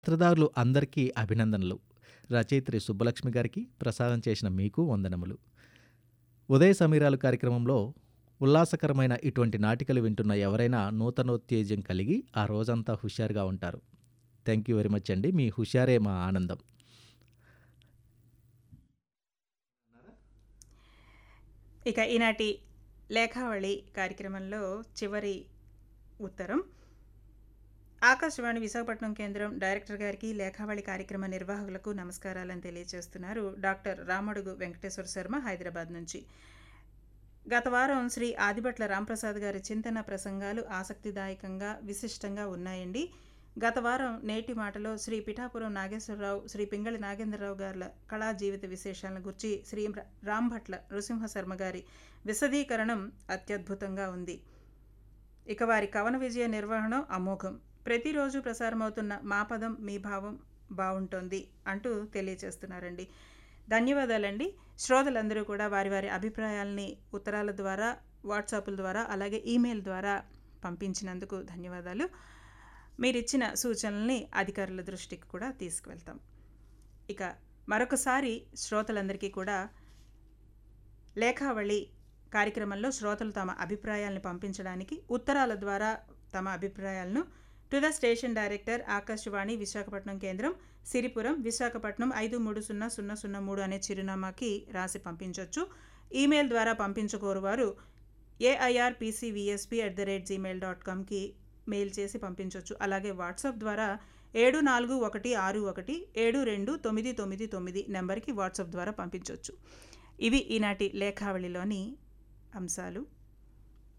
పాత్రదారులు అందరికీ అభినందనలు రచయిత్రి సుబ్బలక్ష్మి గారికి ప్రసాదం చేసిన మీకు వందనములు ఉదయ సమీరాలు కార్యక్రమంలో ఉల్లాసకరమైన ఇటువంటి నాటికలు వింటున్న ఎవరైనా నూతనోత్తేజం కలిగి ఆ రోజంతా హుషారుగా ఉంటారు థ్యాంక్ యూ వెరీ మచ్ అండి మీ హుషారే మా ఆనందం ఇక ఈనాటి లేఖావళి కార్యక్రమంలో చివరి ఉత్తరం ఆకాశవాణి విశాఖపట్నం కేంద్రం డైరెక్టర్ గారికి లేఖావళి కార్యక్రమ నిర్వాహకులకు నమస్కారాలను తెలియజేస్తున్నారు డాక్టర్ రామడుగు వెంకటేశ్వర శర్మ హైదరాబాద్ నుంచి గత వారం శ్రీ ఆదిభట్ల రాంప్రసాద్ గారి చింతన ప్రసంగాలు ఆసక్తిదాయకంగా విశిష్టంగా ఉన్నాయండి గత వారం నేటి మాటలో శ్రీ పిఠాపురం నాగేశ్వరరావు శ్రీ పింగళి నాగేంద్రరావు గారుల కళా జీవిత విశేషాలను గురించి శ్రీ రాంభట్ల నృసింహ శర్మ గారి విశదీకరణం అత్యద్భుతంగా ఉంది ఇక వారి కవన విజయ నిర్వహణ అమోఘం ప్రతిరోజు ప్రసారమవుతున్న మా పదం మీ భావం బాగుంటోంది అంటూ తెలియచేస్తున్నారండి ధన్యవాదాలండి శ్రోతలందరూ కూడా వారి వారి అభిప్రాయాల్ని ఉత్తరాల ద్వారా వాట్సాప్ల ద్వారా అలాగే ఈమెయిల్ ద్వారా పంపించినందుకు ధన్యవాదాలు మీరిచ్చిన సూచనల్ని అధికారుల దృష్టికి కూడా తీసుకువెళ్తాం ఇక మరొకసారి శ్రోతలందరికీ కూడా లేఖావళి కార్యక్రమంలో శ్రోతలు తమ అభిప్రాయాలను పంపించడానికి ఉత్తరాల ద్వారా తమ అభిప్రాయాలను to the station director Akashvani Visakhapatnam కేంద్రం సిరిపురం విశాఖపట్నం ఐదు మూడు సున్నా సున్నా సున్నా మూడు అనే చిరునామాకి రాసి పంపించవచ్చు ఈమెయిల్ ద్వారా పంపించకోరు వారు AIR PCVSP at the rate gmail dot కామ్కి మెయిల్ చేసి పంపించవచ్చు అలాగే వాట్సాప్ ద్వారా ఏడు నాలుగు ఒకటి ఆరు ఒకటి ఏడు రెండు తొమ్మిది తొమ్మిది తొమ్మిది నెంబర్కి వాట్సాప్ ద్వారా పంపించవచ్చు ఇవి ఈనాటి లేఖావళిలోని అంశాలు